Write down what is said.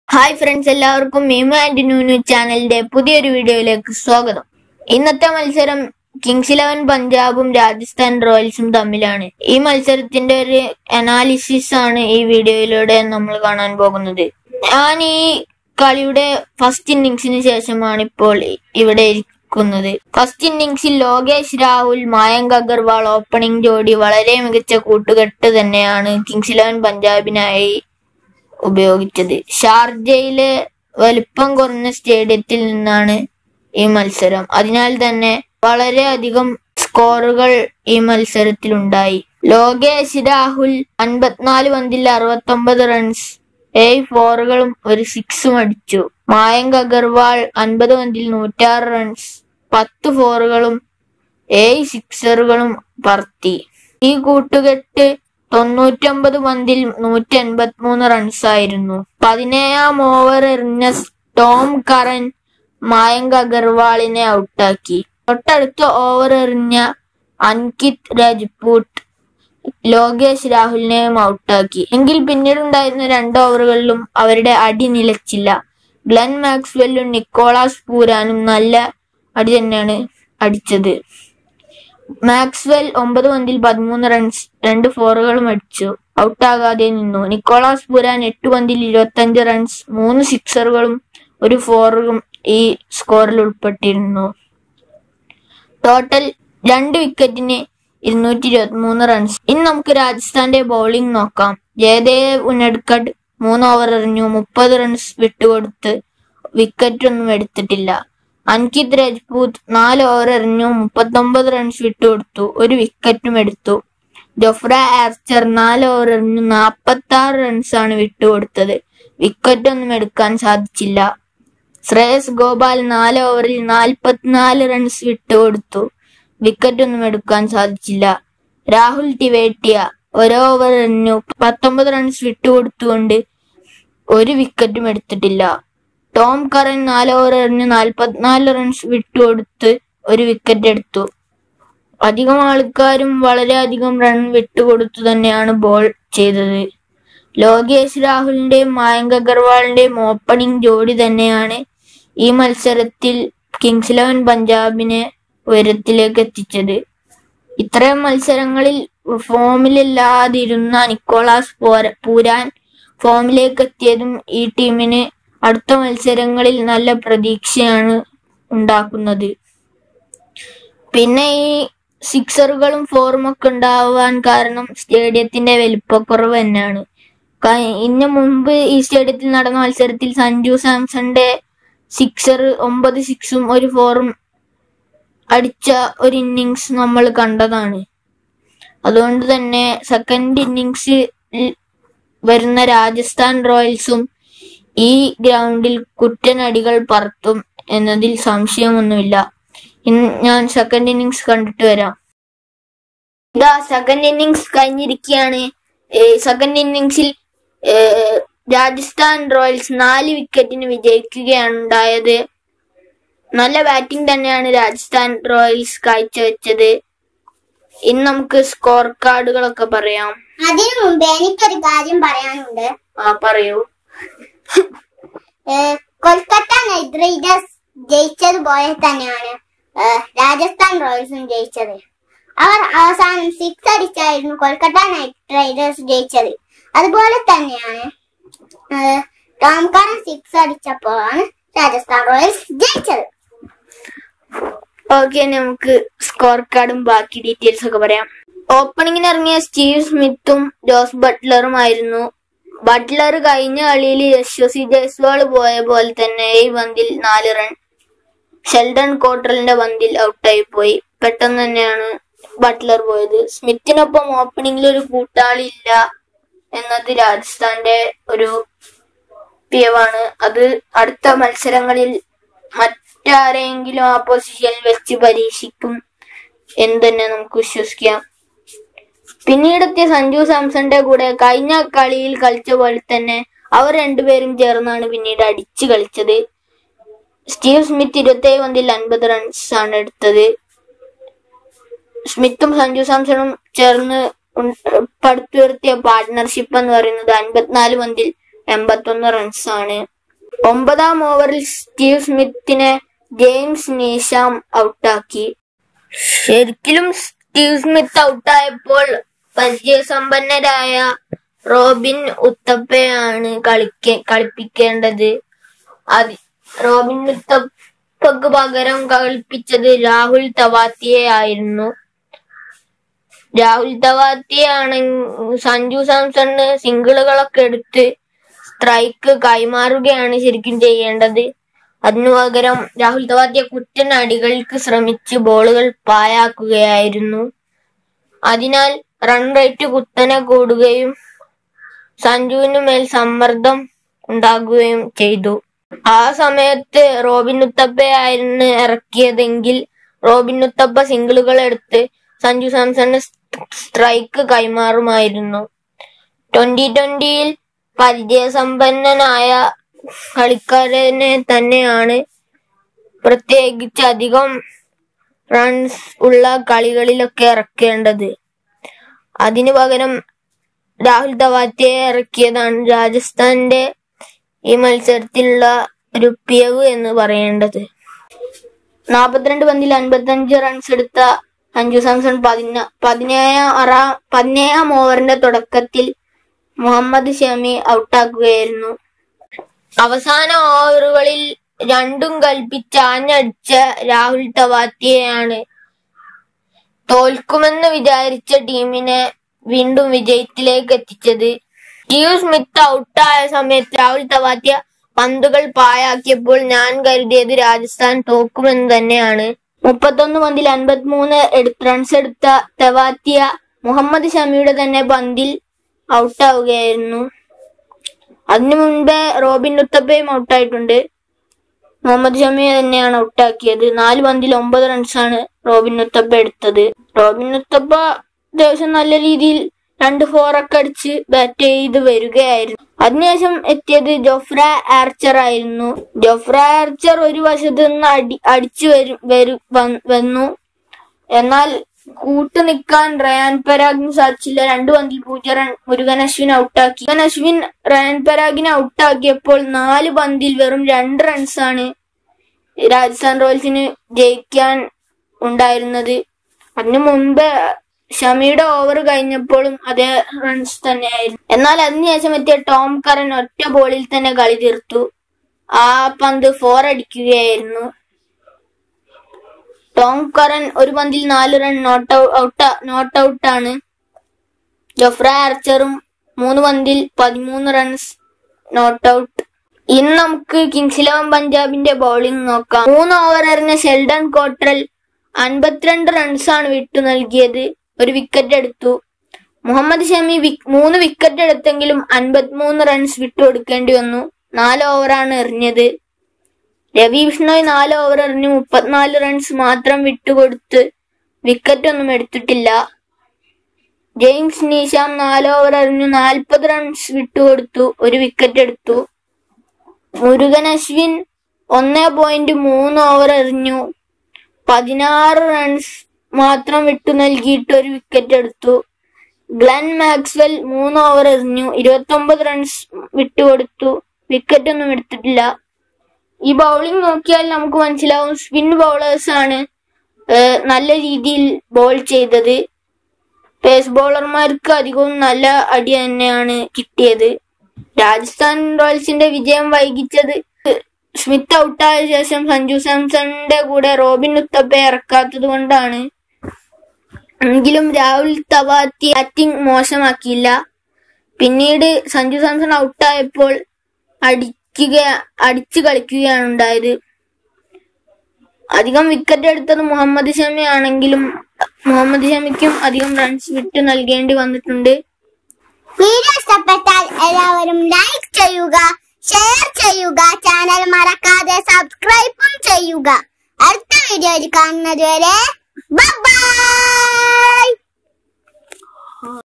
hi friends എല്ലാവർക്കും മീമ and ന്യൂനു ചാനലിന്റെ പുതിയൊരു വീഡിയോയിലേക്ക് സ്വാഗതം ഇന്നത്തെ മത്സരം കിങ്സ് ഇലവൻ പഞ്ചാബും രാജസ്ഥാൻ റോയൽസും തമ്മിലാണ് ഈ മത്സരത്തിന്റെ ഒരു അനാലിസിസ് ആണ് ഈ വീഡിയോയിലൂടെ നമ്മൾ കാണാൻ പോകുന്നത് ഞാൻ ഈ കളിയുടെ ഫസ്റ്റ് ഇന്നിങ്സിന് ശേഷമാണ് ഇപ്പോൾ ഇവിടെ ഇരിക്കുന്നത് ഫസ്റ്റ് ഇന്നിങ്സിൽ ലോകേഷ് രാഹുൽ മായങ്ക് അഗർവാൾ ഓപ്പണിംഗ് ജോഡി വളരെ മികച്ച കൂട്ടുകെട്ട് തന്നെയാണ് കിങ്സ് ഇലവൻ പഞ്ചാബിനായി ഉപയോഗിച്ചത് ഷാർജയിലെ വലിപ്പം കുറഞ്ഞ സ്റ്റേഡിയത്തിൽ നിന്നാണ് ഈ മത്സരം അതിനാൽ തന്നെ വളരെയധികം സ്കോറുകൾ ഈ മത്സരത്തിലുണ്ടായി ലോകേഷ് രാഹുൽ അൻപത്തിനാല് പന്തിൽ അറുപത്തൊമ്പത് റൺസ് ഏഴ് ഫോറുകളും ഒരു സിക്സും അടിച്ചു മായങ്ക് അഗർവാൾ അൻപത് പന്തിൽ നൂറ്റാറ് റൺസ് പത്ത് ഫോറുകളും ഏഴ് സിക്സറുകളും പറത്തി ഈ കൂട്ടുകെട്ട് തൊണ്ണൂറ്റൊമ്പത് പന്തിൽ നൂറ്റി എൺപത്തി മൂന്ന് റൺസായിരുന്നു പതിനേഴാം ഓവർ എറിഞ്ഞ ടോം കറൻ മായങ്ക് അഗർവാളിനെ ഔട്ടാക്കി തൊട്ടടുത്ത ഓവർ എറിഞ്ഞ അൻകിത് രജ്പൂട്ട് ലോകേഷ് രാഹുലിനെയും ഔട്ടാക്കി എങ്കിൽ പിന്നീടുണ്ടായിരുന്ന രണ്ട് ഓവറുകളിലും അവരുടെ അടി നിലച്ചില്ല ഗ്ലെൻ മാക്സ്വെല്ലും നിക്കോളാസ് പൂരാനും നല്ല അടി തന്നെയാണ് അടിച്ചത് മാക്സ്വെൽ ഒമ്പത് പന്തിൽ പതിമൂന്ന് റൺസ് രണ്ട് ഫോറുകളും അടിച്ചു ഔട്ടാകാതെ നിന്നു നിക്കോളാസ് പുരാൻ എട്ട് പന്തിൽ ഇരുപത്തഞ്ച് റൺസ് മൂന്ന് സിക്സറുകളും ഒരു ഫോറും ഈ സ്കോറിൽ ഉൾപ്പെട്ടിരുന്നു ടോട്ടൽ രണ്ട് വിക്കറ്റിന് ഇരുന്നൂറ്റി ഇരുപത്തി മൂന്ന് റൺസ് ഇനി നമുക്ക് രാജസ്ഥാന്റെ ബൗളിംഗ് നോക്കാം ജയദേവ് ഉനഡ്കഡ് മൂന്ന് ഓവർ എറിഞ്ഞു മുപ്പത് റൺസ് വിട്ടുകൊടുത്ത് വിക്കറ്റ് ഒന്നും എടുത്തിട്ടില്ല അൻകിത് രജ്പൂത് നാല് ഓവർ എറിഞ്ഞു മുപ്പത്തൊമ്പത് റൺസ് വിട്ടുകൊടുത്തു ഒരു വിക്കറ്റും എടുത്തു ജൊഫ്ര ആർച്ചർ നാല് ഓവർ എറിഞ്ഞു നാൽപ്പത്തി ആറ് റൺസാണ് വിട്ടുകൊടുത്തത് വിക്കറ്റ് ഒന്നും എടുക്കാൻ സാധിച്ചില്ല ശ്രേയസ് ഗോപാൽ നാല് ഓവറിൽ നാൽപ്പത്തിനാല് റൺസ് വിട്ടുകൊടുത്തു വിക്കറ്റ് ഒന്നും എടുക്കാൻ സാധിച്ചില്ല രാഹുൽ ടിവേട്ടിയ ഒരു ഓവർ എറിഞ്ഞു പത്തൊമ്പത് റൺസ് വിട്ടുകൊടുത്തുകൊണ്ട് ഒരു വിക്കറ്റും എടുത്തിട്ടില്ല ടോം കറൻ നാല് ഓവർ എറിഞ്ഞ് നാൽപ്പത്തിനാല് റൺസ് വിട്ടുകൊടുത്ത് ഒരു വിക്കറ്റ് എടുത്തു അധികം ആൾക്കാരും വളരെയധികം റൺ വിട്ടുകൊടുത്തു തന്നെയാണ് ബോൾ ചെയ്തത് ലോകേഷ് രാഹുലിന്റെയും മായങ്ക് അഗർവാളിന്റെയും ഓപ്പണിംഗ് ജോഡി തന്നെയാണ് ഈ മത്സരത്തിൽ കിങ്സ് ഇലവൻ പഞ്ചാബിനെ ഉയരത്തിലേക്ക് എത്തിച്ചത് ഇത്തരം മത്സരങ്ങളിൽ ഫോമിലില്ലാതിരുന്ന നിക്കോളാസ് പോര- പൂരാൻ ഫോമിലേക്ക് എത്തിയതും ഈ ടീമിന് അടുത്ത മത്സരങ്ങളിൽ നല്ല പ്രതീക്ഷയാണ് ഉണ്ടാക്കുന്നത് പിന്നെ ഈ സിക്സറുകളും ഫോറും ഒക്കെ ഉണ്ടാവാൻ കാരണം സ്റ്റേഡിയത്തിന്റെ വലിപ്പക്കുറവ് തന്നെയാണ് ക- ഇതിനു മുമ്പ് ഈ സ്റ്റേഡിയത്തിൽ നടന്ന മത്സരത്തിൽ സഞ്ജു സാംസന്റെ സിക്സർ ഒമ്പത് സിക്സും ഒരു ഫോറും അടിച്ച ഒരു ഇന്നിങ്സ് നമ്മൾ കണ്ടതാണ് അതുകൊണ്ട് തന്നെ സെക്കൻഡ് ഇന്നിങ്സ് വരുന്ന രാജസ്ഥാൻ റോയൽസും ഈ ഗ്രൗണ്ടിൽ കുറ്റനടികൾ പറത്തും എന്നതിൽ സംശയമൊന്നുമില്ല ഇന്ന് ഞാൻ സെക്കൻഡ് ഇന്നിങ്സ് കണ്ടിട്ട് വരാം ഇതാ സെക്കൻഡ് ഇന്നിങ്സ് കഴിഞ്ഞിരിക്കുകയാണ് സെക്കൻഡ് ഇന്നിങ്സിൽ രാജസ്ഥാൻ റോയൽസ് നാല് വിക്കറ്റിന് വിജയിക്കുകയാണ് ഉണ്ടായത് നല്ല ബാറ്റിംഗ് തന്നെയാണ് രാജസ്ഥാൻ റോയൽസ് കാഴ്ചവെച്ചത് ഇന്ന് നമുക്ക് സ്കോർ കാർഡുകളൊക്കെ പറയാം അതിനു മുമ്പ് എനിക്കൊരു കാര്യം പറയാനുണ്ട് ആ പറയൂ ഏഹ് കൊൽക്കത്ത നൈറ്റ് റൈഡേഴ്സ് ജയിച്ചതുപോലെ തന്നെയാണ് ഏഹ് രാജസ്ഥാൻ റോയൽസും ജയിച്ചത് അവർ അവസാനം സിക്സ് അടിച്ചായിരുന്നു കൊൽക്കത്ത നൈറ്റ് റൈഡേഴ്സ് ജയിച്ചത് അതുപോലെ തന്നെയാണ് ഏഹ് ടോം കറൻ സിക്സ് അടിച്ചപ്പോഴാണ് രാജസ്ഥാൻ റോയൽസ് ജയിച്ചത് ഓക്കെ നമുക്ക് സ്കോർ കാർഡും ബാക്കി ഡീറ്റെയിൽസ് ഒക്കെ പറയാം ഓപ്പണിങ്ങിന് ഇറങ്ങിയ സ്റ്റീവ് സ്മിത്തും ജോസ് ബട്ട്ലറുമായിരുന്നു ബട്ട്ലർ കഴിഞ്ഞ കളിയിൽ യശസ്വി ജയ്സ്വാൾ പോയ പോലെ തന്നെ ഈ പന്തിൽ നാല് റൺ ഷെൽഡൺ കോട്ടറലിന്റെ പന്തിൽ ഔട്ടായി പോയി പെട്ടെന്ന് തന്നെയാണ് ബട്ട്ലർ പോയത് സ്മിത്തിനൊപ്പം ഓപ്പണിംഗിൽ ഒരു കൂട്ടാളി ഇല്ല എന്നത് രാജസ്ഥാന്റെ ഒരു പിയവാണ് അത് അടുത്ത മത്സരങ്ങളിൽ മറ്റാരെങ്കിലും ആ പൊസിഷനിൽ വെച്ച് പരീക്ഷിക്കും എന്ന് തന്നെ നമുക്ക് വിശ്വസിക്കാം പിന്നീടെത്തിയ സഞ്ജു സാംസന്റെ കൂടെ കഴിഞ്ഞ കളിയിൽ കളിച്ച പോലെ തന്നെ അവർ രണ്ടുപേരും ചേർന്നാണ് പിന്നീട് അടിച്ചു കളിച്ചത് സ്റ്റീവ് സ്മിത്ത് ഇരുപത്തേഴ് പന്തിൽ അൻപത് റൺസ് ആണ് എടുത്തത് സ്മിത്തും സഞ്ജു സാംസണും ചേർന്ന് ഉൺ- പടുത്തുയർത്തിയ പാർട്ട്ണർഷിപ്പ് എന്ന് പറയുന്നത് അൻപത്തിനാല് പന്തിൽ എൺപത്തൊന്ന് റൺസ് ആണ് ഒമ്പതാം ഓവറിൽ സ്റ്റീവ് സ്മിത്തിനെ ജെയിംസ് നീഷാം ഔട്ടാക്കി ശരിക്കും സ്റ്റീവ് സ്മിത്ത് ഔട്ടായപ്പോൾ പരിചയസമ്പന്നരായ റോബിൻ ഉത്തപ്പയാണ് കളിക്ക കളിപ്പിക്കേണ്ടത് അത് റോബിൻ ഉത്തപ്പക്ക് പകരം കളിപ്പിച്ചത് രാഹുൽ തവാത്തിയെ ആയിരുന്നു രാഹുൽ തവാത്തിയാണ് സഞ്ജു സാംസണ് സിംഗിളുകളൊക്കെ എടുത്ത് സ്ട്രൈക്ക് കൈമാറുകയാണ് ശരിക്കും ചെയ്യേണ്ടത് അതിനു പകരം രാഹുൽ തവാത്തിയ കുറ്റൻ അടികൾക്ക് ശ്രമിച്ച് ബോളുകൾ പായാക്കുകയായിരുന്നു അതിനാൽ റൺ റേറ്റ് കുത്തനെ കൂടുകയും സഞ്ജുവിന് മേൽ സമ്മർദ്ദം ഉണ്ടാകുകയും ചെയ്തു ആ സമയത്ത് റോബിൻ ഉത്തപ്പയായിരുന്നു ഇറക്കിയതെങ്കിൽ റോബിൻ ഉത്തപ്പ സിംഗിളുകൾ എടുത്ത് സഞ്ജു സാംസണ് സ്ട്രൈക്ക് കൈമാറുമായിരുന്നു ട്വന്റി ട്വന്റിയിൽ പരിചയസമ്പന്നനായ കളിക്കാരനെ തന്നെയാണ് പ്രത്യേകിച്ച് അധികം റൺസ് ഉള്ള കളികളിലൊക്കെ ഇറക്കേണ്ടത് അതിനു പകരം രാഹുൽ തവാറ്റയെ ഇറക്കിയതാണ് രാജസ്ഥാന്റെ ഈ മത്സരത്തിലുള്ള ഒരു പിയവ് എന്ന് പറയേണ്ടത് നാൽപ്പത്തിരണ്ട് പന്തിൽ അൻപത്തഞ്ച് റൺസ് എടുത്ത സഞ്ജു സാംസൺ പതിന പതിനേഴാം അറാ പതിനേഴാം ഓവറിന്റെ തുടക്കത്തിൽ മുഹമ്മദ് ഷമി ഔട്ടാക്കുകയായിരുന്നു അവസാന ഓവറുകളിൽ രണ്ടും കൽപ്പിച്ചാഞ്ഞടിച്ച രാഹുൽ തവാത്തിയെയാണ് തോൽക്കുമെന്ന് വിചാരിച്ച ടീമിനെ വീണ്ടും വിജയത്തിലേക്ക് എത്തിച്ചത് സ്റ്റീവ് സ്മിത്ത് ഔട്ടായ സമയത്ത് രാഹുൽ തവാത്തിയ പന്തുകൾ പായാക്കിയപ്പോൾ ഞാൻ കരുതിയത് രാജസ്ഥാൻ തോക്കുമെന്ന് തന്നെയാണ് മുപ്പത്തൊന്ന് പന്തിൽ അൻപത്തിമൂന്ന് റൺസ് എടുത്ത തെവാത്തിയ മുഹമ്മദ് ഷമിയുടെ തന്നെ പന്തിൽ ഔട്ടാവുകയായിരുന്നു അതിനു മുൻപേ റോബിൻ ഉത്തപ്പയും ഔട്ടായിട്ടുണ്ട് മുഹമ്മദ് ഷമിയെ തന്നെയാണ് ഔട്ടാക്കിയത് നാല് പന്തിൽ ഒമ്പത് റൺസാണ് റോബിൻ ഉത്തപ്പ എടുത്തത് റോബിൻ ഉത്തപ്പ അത്യാവശ്യം നല്ല രീതിയിൽ രണ്ട് ഫോറൊക്കെ അടിച്ച് ബാറ്റ് ചെയ്ത് വരികയായിരുന്നു അതിനുശേഷം എത്തിയത് ജോഫ്ര ആർച്ചർ ആയിരുന്നു ജോഫ്ര ആർച്ചർ ഒരു വശത്ത് നിന്ന് അടി അടിച്ചു വരും വരു വന്ന് വന്നു എന്നാൽ കൂട്ടു നിൽക്കാൻ റയാൻ പരാഗിന് സാധിച്ചില്ല രണ്ടു പന്തിൽ പൂജ്യം റൺ മുരുകൻ അശ്വിൻ ഔട്ടാക്കി മുരുകൻ അശ്വിൻ റയാൻ പരാഗിനെ ഔട്ടാക്കിയപ്പോൾ നാല് പന്തിൽ വെറും രണ്ട് റൺസാണ് രാജസ്ഥാൻ റോയൽസിന് ജയിക്കാൻ ഉണ്ടായിരുന്നത് അതിനു മുമ്പ് ഷമിയുടെ ഓവർ കഴിഞ്ഞപ്പോഴും അതേ റൺസ് തന്നെയായിരുന്നു എന്നാൽ അതിനുശേഷം എത്തിയ ടോം കറൻ ഒറ്റ ബോളിൽ തന്നെ കളി തീർത്തു ആ പന്ത് ഫോർ അടിക്കുകയായിരുന്നു ടോം കറൻ ഒരു പന്തിൽ നാല് റൺ നോട്ട് ഔട്ട് നോട്ട് ഔട്ടാണ് ജോഫ്ര ആർച്ചറും മൂന്ന് പന്തിൽ പതിമൂന്ന് റൺസ് നോട്ട് ഔട്ട് ഇന്ന് നമുക്ക് കിങ്സ് ഇലവൻ പഞ്ചാബിന്റെ ബൗളിംഗ് നോക്കാം മൂന്ന് ഓവർ എറിഞ്ഞ ഷെൽഡൻ കോട്രൽ അൻപത്തിരണ്ട് റൺസാണ് വിട്ടു നൽകിയത് ഒരു വിക്കറ്റ് എടുത്തു മുഹമ്മദ് ഷമി വി- മൂന്ന് വിക്കറ്റ് എടുത്തെങ്കിലും അൻപത്തിമൂന്ന് റൺസ് വിട്ടുകൊടുക്കേണ്ടി വന്നു നാല് ഓവറാണ് എറിഞ്ഞത് രവി വിഷ്ണോയ് നാല് ഓവർ എറിഞ്ഞ് മുപ്പത്തിനാല് റൺസ് മാത്രം വിട്ടുകൊടുത്ത് വിക്കറ്റ് ഒന്നും എടുത്തിട്ടില്ല ജെയിംസ് നീഷാം നാല് ഓവർ എറിഞ്ഞു നാൽപ്പത് റൺസ് വിട്ടുകൊടുത്തു ഒരു വിക്കറ്റ് എടുത്തു മുരുകൻ അശ്വിൻ ഒന്ന് പോയിന്റ് മൂന്ന് ഓവർ എറിഞ്ഞു പതിനാറ് റൺസ് മാത്രം വിട്ടു നൽകിയിട്ട് ഒരു വിക്കറ്റ് എടുത്തു ഗ്ലെൻ മാക്സ്വെൽ മൂന്ന് ഓവർ എറിഞ്ഞു ഇരുപത്തി ഒമ്പത് റൺസ് വിട്ടുകൊടുത്തു വിക്കറ്റ് ഒന്നും എടുത്തിട്ടില്ല ഈ ബൗളിംഗ് നോക്കിയാൽ നമുക്ക് മനസ്സിലാവും സ്പിൻ ബൗളേഴ്സ് ആണ് ഏഹ്, നല്ല രീതിയിൽ ബോൾ ചെയ്തത് പേസ് ബോളർമാർക്ക് അധികവും നല്ല അടി തന്നെയാണ് കിട്ടിയത് രാജസ്ഥാൻ റോയൽസിന്റെ വിജയം വൈകിച്ചത് സ്മിത്ത് ഔട്ടായ ശേഷം സഞ്ജു സാംസണിന്റെ കൂടെ റോബിൻ ഉത്തപ്പ ഇറക്കാത്തത് കൊണ്ടാണ് എങ്കിലും രാഹുൽ തവാത്തി ബാറ്റിംഗ് മോശമാക്കിയില്ല പിന്നീട് സഞ്ജു സാംസൺ ഔട്ടായപ്പോൾ അടിക്കുക അടിച്ചു കളിക്കുകയാണ് ഉണ്ടായത് അധികം വിക്കറ്റ് എടുത്തത് മുഹമ്മദ് ഷമി ആണെങ്കിലും മുഹമ്മദ് ഷമിക്കും അധികം റൺസ് വിട്ട് നൽകേണ്ടി വന്നിട്ടുണ്ട് വീഡിയോ ഇഷ്ടപ്പെട്ടാൽ എല്ലാവരും ലൈക്ക് ചെയ്യുക ഷെയർ ചെയ്യുക ചാനൽ മറക്കാതെ സബ്സ്ക്രൈബും ചെയ്യുക അടുത്ത വീഡിയോയിൽ കാണുന്നത് വരെ ബൈ